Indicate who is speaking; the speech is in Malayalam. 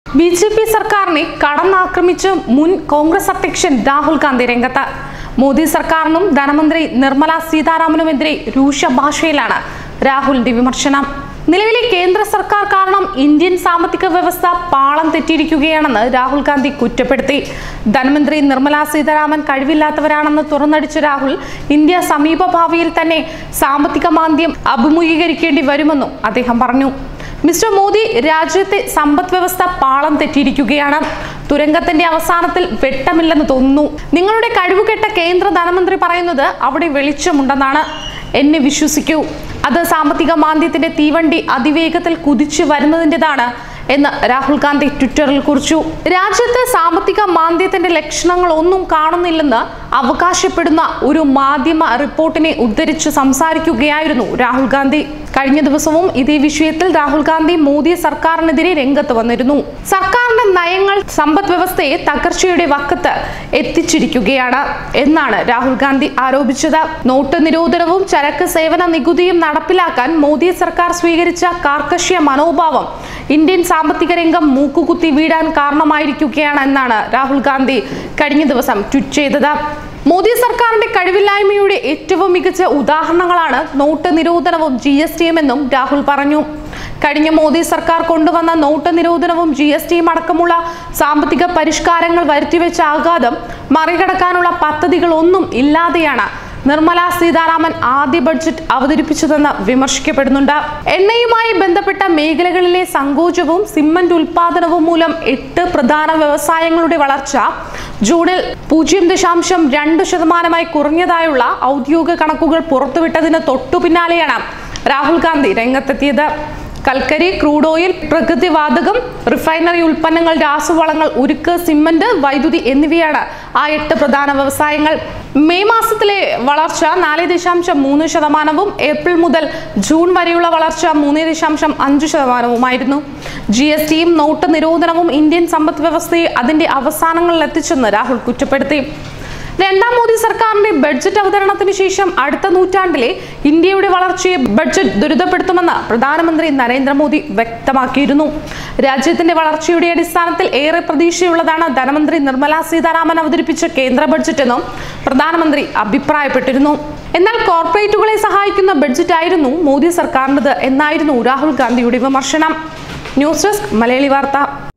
Speaker 1: ബി ജെ പി സർക്കാരിനെ കടന്നാക്രമിച്ച് മുൻ കോൺഗ്രസ് അധ്യക്ഷൻ രാഹുൽ ഗാന്ധി രംഗത്ത് മോദി സർക്കാരിനും ധനമന്ത്രി നിർമ്മല സീതാരാമനുമെതിരെ രൂക്ഷ ഭാഷയിലാണ് രാഹുലിന്റെ വിമർശനം നിലവിലെ കേന്ദ്ര സർക്കാർ കാരണം ഇന്ത്യൻ സാമ്പത്തിക വ്യവസ്ഥ പാളം തെറ്റിയിരിക്കുകയാണെന്ന് രാഹുൽ ഗാന്ധി കുറ്റപ്പെടുത്തി ധനമന്ത്രി നിർമ്മല സീതാരാമൻ കഴിവില്ലാത്തവരാണെന്ന് തുറന്നടിച്ച രാഹുൽ ഇന്ത്യ സമീപ ഭാവിയിൽ തന്നെ സാമ്പത്തിക മാന്ദ്യം അഭിമുഖീകരിക്കേണ്ടി വരുമെന്നും അദ്ദേഹം പറഞ്ഞു മിസ്റ്റർ മോദി രാജ്യത്തെ സമ്പദ് വ്യവസ്ഥ പാളം തെറ്റിയിരിക്കുകയാണ് തുരങ്കത്തിന്റെ അവസാനത്തിൽ വെട്ടമില്ലെന്ന് തോന്നുന്നു നിങ്ങളുടെ കഴിവുകെട്ട കേന്ദ്ര ധനമന്ത്രി പറയുന്നത് അവിടെ വെളിച്ചമുണ്ടെന്നാണ് എന്നെ വിശ്വസിക്കൂ അത് സാമ്പത്തിക മാന്ദ്യത്തിന്റെ തീവണ്ടി അതിവേഗത്തിൽ കുതിച്ചു വരുന്നതിൻ്റെതാണ് എന്ന് രാഹുൽ ഗാന്ധി ട്വിറ്ററിൽ കുറിച്ചു രാജ്യത്ത് സാമ്പത്തിക മാന്ദ്യത്തിന്റെ ലക്ഷണങ്ങൾ ഒന്നും കാണുന്നില്ലെന്ന് അവകാശപ്പെടുന്ന ഒരു മാധ്യമ റിപ്പോർട്ടിനെ ഉദ്ധരിച്ച് സംസാരിക്കുകയായിരുന്നു രാഹുൽ ഗാന്ധി കഴിഞ്ഞ ദിവസവും ഇതേ വിഷയത്തിൽ രാഹുൽ ഗാന്ധി മോദി സർക്കാരിനെതിരെ രംഗത്ത് വന്നിരുന്നു സർക്കാരിന്റെ നയങ്ങൾ സമ്പദ് വ്യവസ്ഥയെ തകർച്ചയുടെ വക്കത്ത് എത്തിച്ചിരിക്കുകയാണ് എന്നാണ് രാഹുൽ ഗാന്ധി ആരോപിച്ചത് നോട്ട് നിരോധനവും ചരക്ക് സേവന നികുതിയും നടപ്പിലാക്കാൻ മോദി സർക്കാർ സ്വീകരിച്ച കാർക്കശ്യ മനോഭാവം ഇന്ത്യൻ സാമ്പത്തിക രംഗം മൂക്കുകുത്തി വീഴാൻ കാരണമായിരിക്കുകയാണ് എന്നാണ് രാഹുൽ ഗാന്ധി കഴിഞ്ഞ ദിവസം ട്വീറ്റ് ചെയ്തത് മോദി സർക്കാരിന്റെ കഴിവില്ലായ്മയുടെ ഏറ്റവും മികച്ച ഉദാഹരണങ്ങളാണ് നോട്ട് നിരോധനവും ജി എസ് ടിയും എന്നും രാഹുൽ പറഞ്ഞു കഴിഞ്ഞ മോദി സർക്കാർ കൊണ്ടുവന്ന നോട്ട് നിരോധനവും ജി എസ് ടിയും അടക്കമുള്ള സാമ്പത്തിക പരിഷ്കാരങ്ങൾ വരുത്തിവെച്ച ആഘാതം മറികടക്കാനുള്ള പദ്ധതികളൊന്നും ഇല്ലാതെയാണ് നിർമ്മല സീതാരാമൻ ആദ്യ ബഡ്ജറ്റ് അവതരിപ്പിച്ചതെന്ന് വിമർശിക്കപ്പെടുന്നുണ്ട് എണ്ണയുമായി ബന്ധപ്പെട്ട മേഖലകളിലെ സങ്കോചവും സിമന്റ് ഉൽപാദനവും മൂലം എട്ട് പ്രധാന വ്യവസായങ്ങളുടെ വളർച്ച ജൂണിൽ പൂജ്യം ദശാംശം രണ്ട് ശതമാനമായി കുറഞ്ഞതായുള്ള ഔദ്യോഗിക കണക്കുകൾ പുറത്തുവിട്ടതിന് തൊട്ടു പിന്നാലെയാണ് രാഹുൽ ഗാന്ധി രംഗത്തെത്തിയത് കൽക്കരി ക്രൂഡ് ഓയിൽ പ്രകൃതിവാതകം റിഫൈനറി ഉൽപ്പന്നങ്ങൾ രാസവളങ്ങൾ ഉരുക്ക് സിമന്റ് വൈദ്യുതി എന്നിവയാണ് ആ എട്ട് പ്രധാന വ്യവസായങ്ങൾ മെയ് മാസത്തിലെ വളർച്ച നാല് ദശാംശം മൂന്ന് ശതമാനവും ഏപ്രിൽ മുതൽ ജൂൺ വരെയുള്ള വളർച്ച മൂന്ന് ദശാംശം അഞ്ച് ശതമാനവുമായിരുന്നു ജി എസ് ടിയും നോട്ട് നിരോധനവും ഇന്ത്യൻ സമ്പദ് വ്യവസ്ഥയെ അതിന്റെ അവസാനങ്ങളിൽ എത്തിച്ചെന്ന് രാഹുൽ കുറ്റപ്പെടുത്തി രണ്ടാം മോദി സർക്കാരിന്റെ ബഡ്ജറ്റ് അവതരണത്തിന് ശേഷം അടുത്ത നൂറ്റാണ്ടിലെ ഇന്ത്യയുടെ വളർച്ചയെ ബഡ്ജറ്റ് ദുരിതപ്പെടുത്തുമെന്ന് പ്രധാനമന്ത്രി നരേന്ദ്രമോദി വ്യക്തമാക്കിയിരുന്നു രാജ്യത്തിന്റെ വളർച്ചയുടെ അടിസ്ഥാനത്തിൽ ഏറെ പ്രതീക്ഷയുള്ളതാണ് ധനമന്ത്രി നിർമ്മല സീതാരാമൻ അവതരിപ്പിച്ച കേന്ദ്ര ബഡ്ജറ്റ് എന്നും പ്രധാനമന്ത്രി അഭിപ്രായപ്പെട്ടിരുന്നു എന്നാൽ കോർപ്പറേറ്റുകളെ സഹായിക്കുന്ന ബഡ്ജറ്റ് ആയിരുന്നു മോദി സർക്കാരിൻ്റെത് എന്നായിരുന്നു രാഹുൽ ഗാന്ധിയുടെ വിമർശനം ന്യൂസ് ഡെസ്ക് മലയാളി വാർത്ത